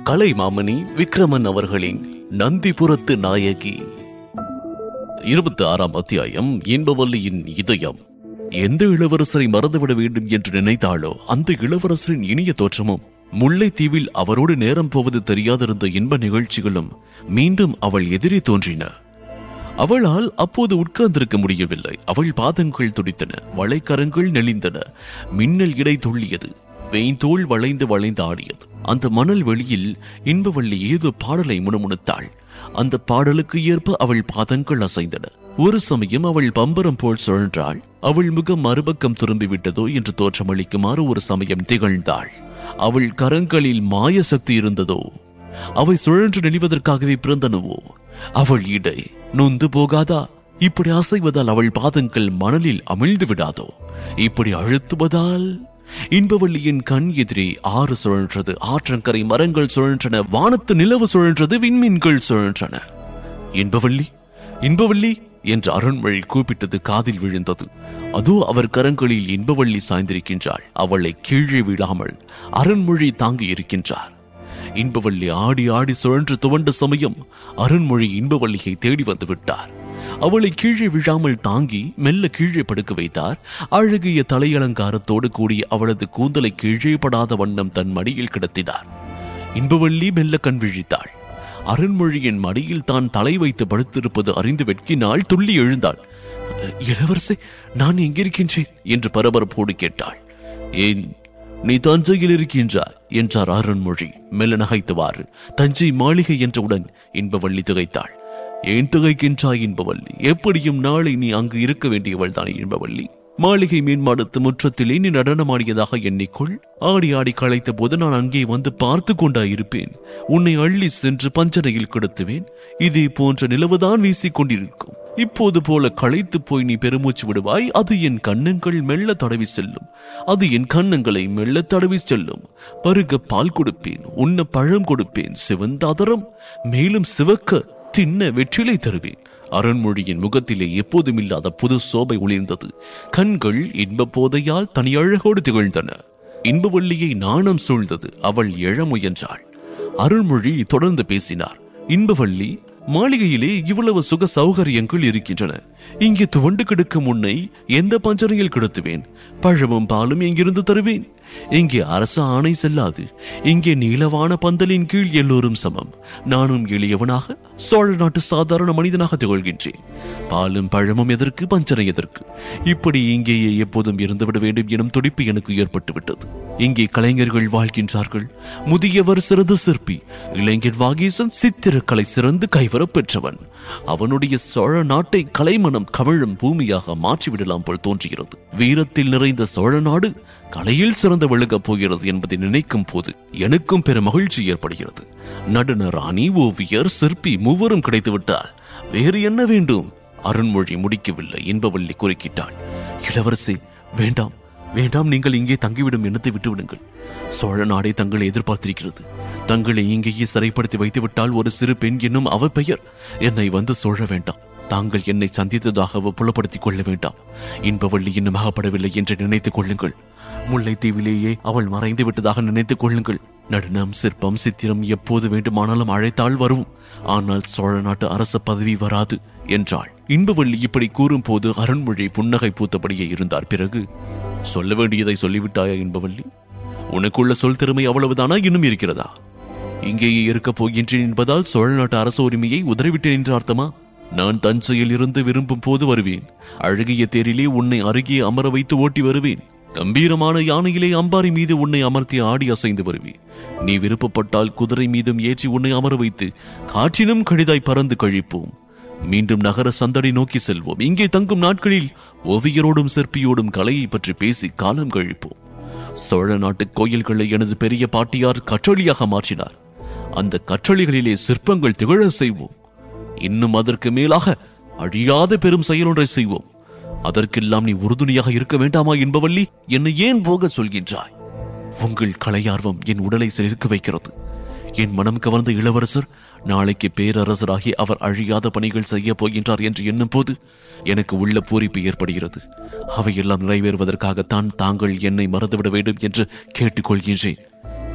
கலைமாமணி விக்ரமன் அவர்களின் நந்திபுரத்து நாயகி இருபத்தி ஆறாம் அத்தியாயம் இன்பவல்லியின் இதயம் எந்த இளவரசரை மறந்துவிட வேண்டும் என்று நினைத்தாளோ அந்த இளவரசரின் இனிய தோற்றமும் முல்லைத்தீவில் அவரோடு நேரம் போவது தெரியாதிருந்த இன்ப நிகழ்ச்சிகளும் மீண்டும் அவள் எதிரே தோன்றின அவளால் அப்போது உட்கார்ந்திருக்க முடியவில்லை அவள் பாதங்கள் துடித்தன வளைக்கரங்கள் நெளிந்தன மின்னல் இடை துள்ளியது வெய்தோள் வளைந்து வளைந்து ஆடியது அந்த மணல் வெளியில் இன்பவள்ளி ஏதோ பாடலை முணுமுணுத்தாள் அந்த பாடலுக்கு ஏற்ப அவள் பாதங்கள் அசைந்தன ஒரு சமயம் அவள் பம்பரம் போல் சுழன்றாள் அவள் முகம் மறுபக்கம் திரும்பிவிட்டதோ என்று தோற்றமளிக்குமாறு ஒரு சமயம் திகழ்ந்தாள் அவள் கரங்களில் மாய சக்தி இருந்ததோ அவை சுழன்று நெளிவதற்காகவே பிறந்தனவோ அவள் இடை நொந்து போகாதா இப்படி அசைவதால் அவள் பாதங்கள் மணலில் அமிழ்ந்து விடாதோ இப்படி அழுத்துவதால் இன்பவள்ளியின் கண் எதிரே ஆறு சுழன்றது ஆற்றங்கரை மரங்கள் சுழன்றன வானத்து நிலவு சுழன்றது விண்மீன்கள் சுழன்றன இன்பவள்ளி இன்பவள்ளி என்று அருண்மொழி கூப்பிட்டது காதில் விழுந்தது அதோ அவர் கரங்களில் இன்பவள்ளி சாய்ந்திருக்கின்றாள் அவளை கீழே விழாமல் அருண்மொழி தாங்கி இருக்கின்றார் இன்பவள்ளி ஆடி ஆடி சுழன்று துவண்ட சமயம் அருண்மொழி இன்பவள்ளியை தேடி வந்து விட்டார் அவளை கீழே விழாமல் தாங்கி மெல்ல கீழே படுக்க வைத்தார் அழகிய தலையலங்காரத்தோடு கூடிய அவளது கூந்தலை கீழே படாத வண்ணம் தன் மடியில் கிடத்தினார் இன்பவள்ளி மெல்ல கண் விழித்தாள் அருண்மொழியின் மடியில் தான் தலை வைத்து படுத்திருப்பது அறிந்து வெட்கினாள் துள்ளி எழுந்தாள் இளவரசே நான் எங்கிருக்கின்றேன் என்று பரபரப்போடு கேட்டாள் ஏன் நீ தஞ்சையில் இருக்கின்றாய் என்றார் அருண்மொழி மெல்ல நகைத்தவாறு தஞ்சை மாளிகை என்றவுடன் இன்பவள்ளி திகைத்தாள் ஏன் திகைக்கின்றாய் இன்பவள்ளி எப்படியும் நாளை நீ அங்கு இருக்க வேண்டியவள் தானே இன்பவள்ளி மாளிகை மேன்மாடத்து முற்றத்திலே நீ நடனமாடியதாக எண்ணிக்கொள் ஆடி ஆடி களைத்த போது நான் அங்கே வந்து பார்த்து கொண்டாயிருப்பேன் உன்னை அள்ளி சென்று பஞ்சனையில் கிடத்துவேன் இதே போன்ற நிலவுதான் வீசிக் கொண்டிருக்கும் இப்போது போல களைத்து போய் நீ பெருமூச்சு விடுவாய் அது என் கண்ணங்கள் மெல்ல தடவி செல்லும் அது என் கண்ணங்களை மெல்ல தடவி செல்லும் பருக பால் கொடுப்பேன் உண்ண பழம் கொடுப்பேன் சிவந்த அதரம் மேலும் சிவக்க தின்ன வெற்றிலை தருவேன் அருண்மொழியின் முகத்திலே எப்போதும் இல்லாத புது சோபை ஒளிர்ந்தது கண்கள் இன்ப போதையால் தனியழகோடு திகழ்ந்தன இன்பவள்ளியை நாணம் சூழ்ந்தது அவள் எழ முயன்றாள் அருள்மொழி தொடர்ந்து பேசினார் இன்பவள்ளி மாளிகையிலே இவ்வளவு சுக சௌகரியங்கள் இருக்கின்றன இங்கே துவண்டு கிடக்கும் உன்னை எந்த பஞ்சனையில் கிடத்துவேன் பழமும் பாலும் எங்கிருந்து தருவேன் இங்கே அரசு ஆணை செல்லாது இங்கே நீளவான பந்தலின் கீழ் எல்லோரும் சமம் நானும் எளியவனாக சோழ நாட்டு சாதாரண மனிதனாக திகழ்கின்றேன் பாலும் பழமும் எதற்கு பஞ்சனை எதற்கு இப்படி இங்கேயே எப்போதும் இருந்துவிட வேண்டும் எனும் துடிப்பு எனக்கு ஏற்பட்டு விட்டது இங்கே கலைஞர்கள் வாழ்கின்றார்கள் முதியவர் சிறந்த சிற்பி இளைஞர் வாகீசன் சித்திரக்கலை சிறந்து கைவரப் பெற்றவன் அவனுடைய சோழ நாட்டை கலைமணம் கவிழும் பூமியாக மாற்றிவிடலாம் போல் தோன்றுகிறது வீரத்தில் நிறைந்த சோழ நாடு கலையில் சிறந்து விழுகப் போகிறது என்பதை நினைக்கும் போது எனக்கும் பெரும் மகிழ்ச்சி ஏற்படுகிறது நடுன ராணி ஓவியர் சிற்பி மூவரும் கிடைத்து விட்டால் வேறு என்ன வேண்டும் அருண்மொழி முடிக்கவில்லை இன்பவள்ளி குறுக்கிட்டாள் இளவரசி வேண்டாம் வேண்டாம் நீங்கள் இங்கே தங்கிவிடும் எண்ணத்தை விட்டுவிடுங்கள் சோழ நாடே தங்களை எதிர்பார்த்திருக்கிறது தங்களை இங்கேயே சிறைப்படுத்தி வைத்துவிட்டால் ஒரு சிறு பெண் என்னும் அவ பெயர் என்னை வந்து சோழ வேண்டாம் தாங்கள் என்னை சந்தித்ததாக புலப்படுத்திக் கொள்ள வேண்டாம் இன்பவள்ளி இன்னும் அகப்படவில்லை என்று நினைத்துக் கொள்ளுங்கள் முல்லைத்தீவிலேயே அவள் மறைந்து விட்டதாக நினைத்துக் கொள்ளுங்கள் நடனம் சிற்பம் சித்திரம் எப்போது வேண்டுமானாலும் அழைத்தால் வரும் ஆனால் சோழ நாட்டு அரச பதவி வராது என்றாள் இன்பவள்ளி இப்படி கூறும்போது அருண்மொழி புன்னகை பூத்தபடியே இருந்தார் பிறகு சொல்ல வேண்டியதை சொல்லிவிட்டாயா இன்பவள்ளி உனக்குள்ள சொல் திறமை அவ்வளவுதானா இன்னும் இருக்கிறதா இங்கேயே இருக்கப் போகின்றேன் என்பதால் சோழ நாட்டு அரச உரிமையை உதறிவிட்டேன் என்று அர்த்தமா நான் தஞ்சையில் இருந்து விரும்பும் போது வருவேன் அழகிய தேரிலே உன்னை அருகே அமர வைத்து ஓட்டி வருவேன் கம்பீரமான யானையிலே அம்பாரி மீது உன்னை அமர்த்தி ஆடி அசைந்து வருவேன் நீ விருப்பப்பட்டால் குதிரை மீதும் ஏற்றி உன்னை அமர வைத்து காற்றினும் கழிதாய் பறந்து கழிப்போம் மீண்டும் நகர சந்தடி நோக்கி செல்வோம் இங்கே தங்கும் நாட்களில் ஓவியரோடும் சிற்பியோடும் கலையை பற்றி பேசி காலம் கழிப்போம் சோழ நாட்டு கோயில்களை எனது பெரிய பாட்டியார் கற்றளியாக மாற்றினார் அந்த கற்றளிகளிலே சிற்பங்கள் திகழ செய்வோம் இன்னும் அதற்கு மேலாக அழியாத பெரும் செயலொன்றை செய்வோம் அதற்கெல்லாம் நீ உறுதுணையாக இருக்க வேண்டாமா என்பவள்ளி என்னை ஏன் போக சொல்கின்றாய் உங்கள் கலையார்வம் என் உடலை சிலிர்க்க வைக்கிறது என் மனம் கவர்ந்த இளவரசர் நாளைக்கு பேரரசராகி அவர் அழியாத பணிகள் செய்ய போகின்றார் என்று எண்ணும் போது எனக்கு உள்ள பூரிப்பு ஏற்படுகிறது அவையெல்லாம் நிறைவேறுவதற்காகத்தான் தாங்கள் என்னை மறந்துவிட வேண்டும் என்று கேட்டுக்கொள்கின்றேன்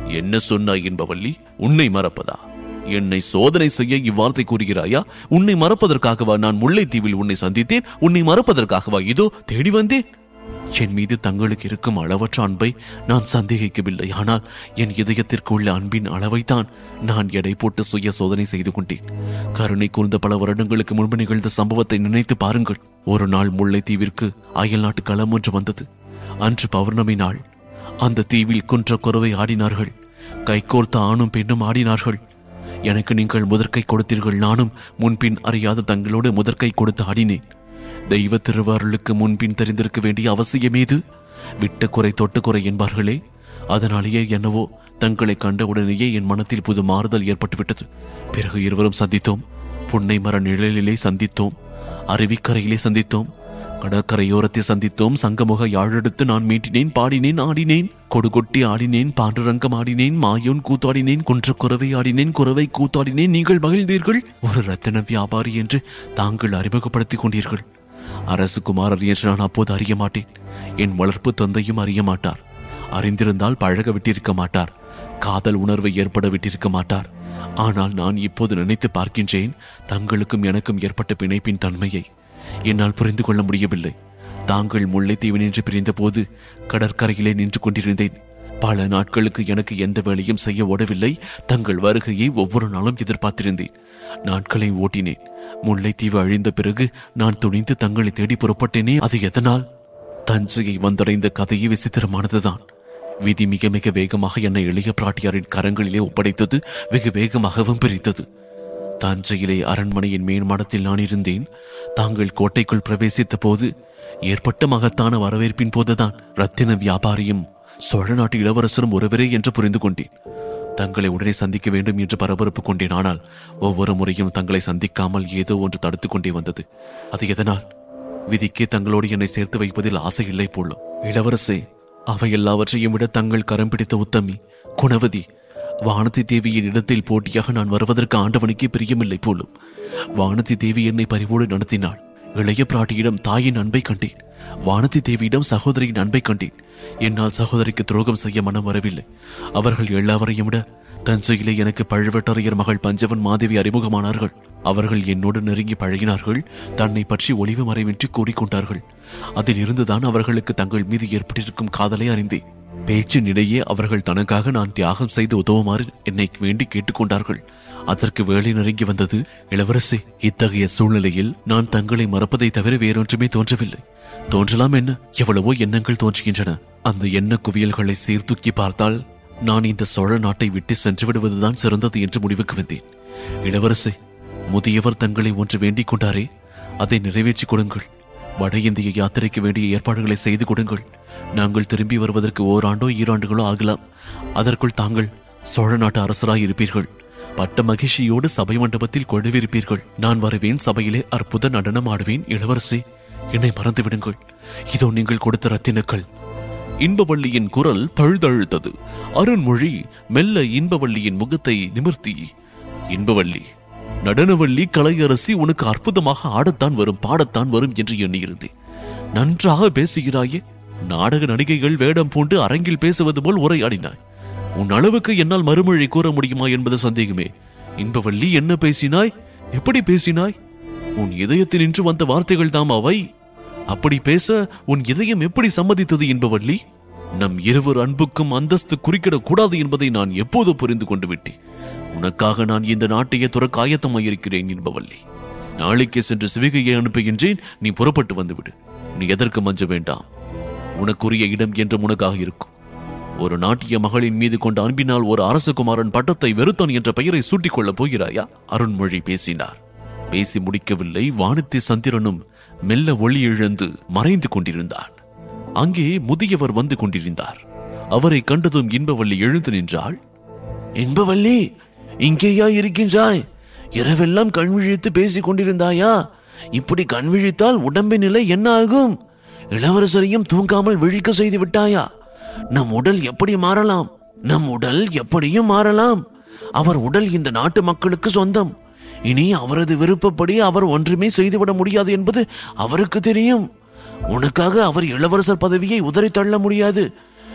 என்ன சொன்னாய் என்பவள்ளி உன்னை மறப்பதா என்னை சோதனை செய்ய இவ்வார்த்தை கூறுகிறாயா உன்னை மறப்பதற்காகவா நான் முல்லைத்தீவில் உன்னை சந்தித்தேன் உன்னை மறப்பதற்காகவா இதோ தேடி வந்தேன் என் மீது தங்களுக்கு இருக்கும் அளவற்ற அன்பை நான் சந்தேகிக்கவில்லை ஆனால் என் இதயத்திற்கு உள்ள அன்பின் அளவைத்தான் நான் எடை போட்டு சுய சோதனை செய்து கொண்டேன் கருணை கூர்ந்த பல வருடங்களுக்கு முன்பு நிகழ்ந்த சம்பவத்தை நினைத்து பாருங்கள் ஒரு நாள் முல்லைத்தீவிற்கு அயல் நாட்டு களம் ஒன்று வந்தது அன்று பௌர்ணமி நாள் அந்த தீவில் குன்ற குறவை ஆடினார்கள் கைகோர்த்த ஆணும் பெண்ணும் ஆடினார்கள் எனக்கு நீங்கள் முதற்கை கொடுத்தீர்கள் நானும் முன்பின் அறியாத தங்களோடு முதற்கை கொடுத்து ஆடினேன் தெய்வ திருவாரலுக்கு முன்பின் தெரிந்திருக்க வேண்டிய அவசியமேது விட்ட குறை தொட்ட குறை என்பார்களே அதனாலேயே என்னவோ தங்களை கண்ட உடனேயே என் மனத்தில் புது மாறுதல் ஏற்பட்டுவிட்டது பிறகு இருவரும் சந்தித்தோம் புன்னை மர நிழலிலே சந்தித்தோம் அருவிக்கரையிலே சந்தித்தோம் கடற்கரையோரத்தை சந்தித்தோம் சங்கமுக யாழெடுத்து நான் மீட்டினேன் பாடினேன் ஆடினேன் கொடுகொட்டி ஆடினேன் பாண்டுரங்கம் ஆடினேன் மாயோன் கூத்தாடினேன் குன்ற குறவை ஆடினேன் குறவை கூத்தாடினேன் நீங்கள் மகிழ்ந்தீர்கள் ஒரு ரத்தின வியாபாரி என்று தாங்கள் அறிமுகப்படுத்திக் கொண்டீர்கள் அரசு குமாரர் என்று நான் அப்போது அறிய மாட்டேன் என் வளர்ப்பு தந்தையும் அறிய மாட்டார் அறிந்திருந்தால் பழக விட்டிருக்க மாட்டார் காதல் உணர்வை ஏற்பட விட்டிருக்க மாட்டார் ஆனால் நான் இப்போது நினைத்து பார்க்கின்றேன் தங்களுக்கும் எனக்கும் ஏற்பட்ட பிணைப்பின் தன்மையை என்னால் புரிந்து கொள்ள முடியவில்லை தாங்கள் முல்லைத்தீவு நின்று பிரிந்த போது கடற்கரையிலே நின்று கொண்டிருந்தேன் பல நாட்களுக்கு எனக்கு எந்த வேலையும் செய்ய ஓடவில்லை தங்கள் வருகையை ஒவ்வொரு நாளும் எதிர்பார்த்திருந்தேன் நாட்களை ஓட்டினேன் முல்லைத்தீவு அழிந்த பிறகு நான் துணிந்து தங்களை தேடி புறப்பட்டேனே அது எதனால் தஞ்சையை வந்தடைந்த கதையே விசித்திரமானதுதான் விதி மிக மிக வேகமாக என்னை இளைய பிராட்டியாரின் கரங்களிலே ஒப்படைத்தது வெகு வேகமாகவும் பிரித்தது தஞ்சையிலே அரண்மனையின் மேன்மாடத்தில் நான் இருந்தேன் தாங்கள் கோட்டைக்குள் பிரவேசித்த போது ஏற்பட்ட மகத்தான வரவேற்பின் போதுதான் ரத்தின வியாபாரியும் சோழ நாட்டு இளவரசரும் ஒருவரே என்று புரிந்து கொண்டேன் தங்களை உடனே சந்திக்க வேண்டும் என்று பரபரப்பு கொண்டேன் ஆனால் ஒவ்வொரு முறையும் தங்களை சந்திக்காமல் ஏதோ ஒன்று தடுத்துக் கொண்டே வந்தது அது எதனால் விதிக்கே தங்களோடு என்னை சேர்த்து வைப்பதில் ஆசை இல்லை போலும் இளவரசே அவை எல்லாவற்றையும் விட தங்கள் கரம் பிடித்த உத்தமி குணவதி வானதி தேவியின் இடத்தில் போட்டியாக நான் வருவதற்கு ஆண்டவனுக்கே பிரியமில்லை போலும் வானதி தேவி என்னை பரிவோடு நடத்தினாள் இளைய பிராட்டியிடம் தாயின் அன்பை கண்டேன் வானதி தேவியிடம் சகோதரியின் அன்பை கண்டேன் என்னால் சகோதரிக்கு துரோகம் செய்ய மனம் வரவில்லை அவர்கள் எல்லாவரையும் விட தஞ்சையிலே எனக்கு பழுவேட்டரையர் மகள் பஞ்சவன் மாதேவி அறிமுகமானார்கள் அவர்கள் என்னோடு நெருங்கி பழகினார்கள் தன்னை பற்றி ஒளிவு மறைவின்றி கூறிக்கொண்டார்கள் அதில் இருந்துதான் அவர்களுக்கு தங்கள் மீது ஏற்பட்டிருக்கும் காதலை அறிந்தேன் பேச்சின் இடையே அவர்கள் தனக்காக நான் தியாகம் செய்து உதவுமாறு என்னை வேண்டி கேட்டுக்கொண்டார்கள் அதற்கு வேலை நெருங்கி வந்தது இளவரசி இத்தகைய சூழ்நிலையில் நான் தங்களை மறப்பதை தவிர வேறொன்றுமே தோன்றவில்லை தோன்றலாம் என்ன எவ்வளவோ எண்ணங்கள் தோன்றுகின்றன அந்த எண்ண குவியல்களை சீர்தூக்கி பார்த்தால் நான் இந்த சோழ நாட்டை விட்டு சென்று விடுவதுதான் சிறந்தது என்று முடிவுக்கு வந்தேன் இளவரசி முதியவர் தங்களை ஒன்று வேண்டிக் கொண்டாரே அதை நிறைவேற்றிக் கொடுங்கள் வட இந்திய யாத்திரைக்கு வேண்டிய ஏற்பாடுகளை செய்து கொடுங்கள் நாங்கள் திரும்பி வருவதற்கு ஓராண்டோ ஈராண்டுகளோ ஆகலாம் அதற்குள் தாங்கள் சோழ நாட்டு அரசராய் இருப்பீர்கள் பட்ட மகிழ்ச்சியோடு சபை மண்டபத்தில் கொழுவிருப்பீர்கள் நான் வருவேன் சபையிலே அற்புத நடனம் ஆடுவேன் இளவரசி என்னை மறந்து விடுங்கள் இதோ நீங்கள் கொடுத்த ரத்தினக்கள் இன்பவள்ளியின் குரல் தழுதழுத்தது அருண்மொழி மெல்ல இன்பவள்ளியின் முகத்தை நிமிர்த்தி இன்பவள்ளி நடனவள்ளி கலையரசி உனக்கு அற்புதமாக ஆடத்தான் வரும் பாடத்தான் வரும் என்று எண்ணியிருந்தேன் நன்றாக பேசுகிறாயே நாடக நடிகைகள் வேடம் பூண்டு அரங்கில் பேசுவது போல் உரையாடினாய் உன் அளவுக்கு என்னால் மறுமொழி கூற முடியுமா என்பது சந்தேகமே இன்பவள்ளி என்ன பேசினாய் எப்படி பேசினாய் உன் இதயத்தில் நின்று வந்த வார்த்தைகள் தாம் அவை அப்படி பேச உன் இதயம் எப்படி சம்மதித்தது என்பவள்ளி நம் இருவர் அன்புக்கும் அந்தஸ்து குறுக்கிடக் கூடாது என்பதை நான் எப்போது புரிந்து கொண்டு விட்டேன் உனக்காக நான் இந்த நாட்டையே துறக்க ஆயத்தமாயிருக்கிறேன் என்பவள்ளி நாளைக்கே சென்று சிவிகையை அனுப்புகின்றேன் நீ புறப்பட்டு வந்துவிடு நீ எதற்கு மஞ்ச வேண்டாம் உனக்குரிய இடம் என்றும் உனக்காக இருக்கும் ஒரு நாட்டிய மகளின் மீது கொண்ட அன்பினால் ஒரு அரசகுமாரன் பட்டத்தை வெறுத்தான் என்ற பெயரை சூட்டிக் கொள்ளப் போகிறாயா அருண்மொழி பேசினார் பேசி முடிக்கவில்லை வானத்தி சந்திரனும் மெல்ல ஒளி இழந்து மறைந்து கொண்டிருந்தான் அங்கே முதியவர் வந்து கொண்டிருந்தார் அவரை கண்டதும் இன்பவள்ளி எழுந்து நின்றாள் இன்பவள்ளி இங்கேயா இருக்கின்றாய் இரவெல்லாம் கண் விழித்து பேசிக் கொண்டிருந்தாயா இப்படி கண் விழித்தால் உடம்பின் நிலை என்ன ஆகும் இளவரசரையும் தூங்காமல் விழிக்க செய்து விட்டாயா நம் உடல் எப்படி மாறலாம் நம் உடல் எப்படியும் மாறலாம் அவர் உடல் இந்த நாட்டு மக்களுக்கு சொந்தம் இனி அவரது விருப்பப்படி அவர் ஒன்றுமே செய்துவிட முடியாது என்பது அவருக்கு தெரியும் உனக்காக அவர் இளவரசர் பதவியை உதறி தள்ள முடியாது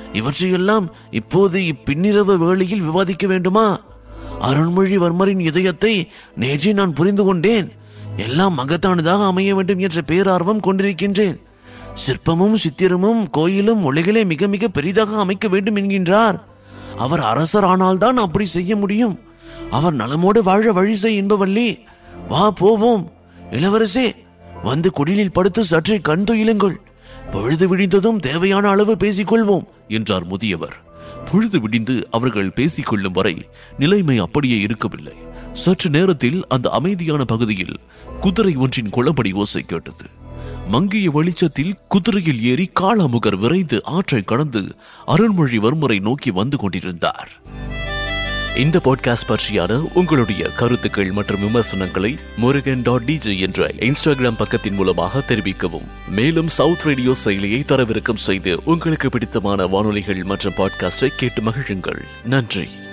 இவற்றையெல்லாம் இப்போது இப்பின்னிரவு வேளையில் விவாதிக்க வேண்டுமா அருண்மொழிவர்மரின் இதயத்தை நேற்றே நான் புரிந்து கொண்டேன் எல்லாம் மகத்தானதாக அமைய வேண்டும் என்ற பேரார்வம் கொண்டிருக்கின்றேன் சிற்பமும் சித்திரமும் கோயிலும் உலகிலே மிக மிக பெரிதாக அமைக்க வேண்டும் என்கின்றார் அவர் அரசர் ஆனால்தான் அப்படி செய்ய முடியும் அவர் நலமோடு வாழ வழி செய் என்பவல்லி வா போவோம் இளவரசே வந்து குடிலில் படுத்து சற்றே கண் துயிலுங்கள் பொழுது விடிந்ததும் தேவையான அளவு பேசிக்கொள்வோம் என்றார் முதியவர் பொழுது விடிந்து அவர்கள் பேசிக்கொள்ளும் வரை நிலைமை அப்படியே இருக்கவில்லை சற்று நேரத்தில் அந்த அமைதியான பகுதியில் குதிரை ஒன்றின் குளம்படி ஓசை கேட்டது மங்கிய வெளிச்சத்தில் குதிரையில் ஏறி காளாமுகர் விரைந்து ஆற்றை கடந்து அருண்மொழிவர்மரை நோக்கி வந்து கொண்டிருந்தார் இந்த பாட்காஸ்ட் பற்றியான உங்களுடைய கருத்துக்கள் மற்றும் விமர்சனங்களை முருகன் டாட் டிஜே என்ற இன்ஸ்டாகிராம் பக்கத்தின் மூலமாக தெரிவிக்கவும் மேலும் சவுத் ரேடியோ செயலியை தரவிறக்கம் செய்து உங்களுக்கு பிடித்தமான வானொலிகள் மற்றும் பாட்காஸ்டை கேட்டு மகிழுங்கள் நன்றி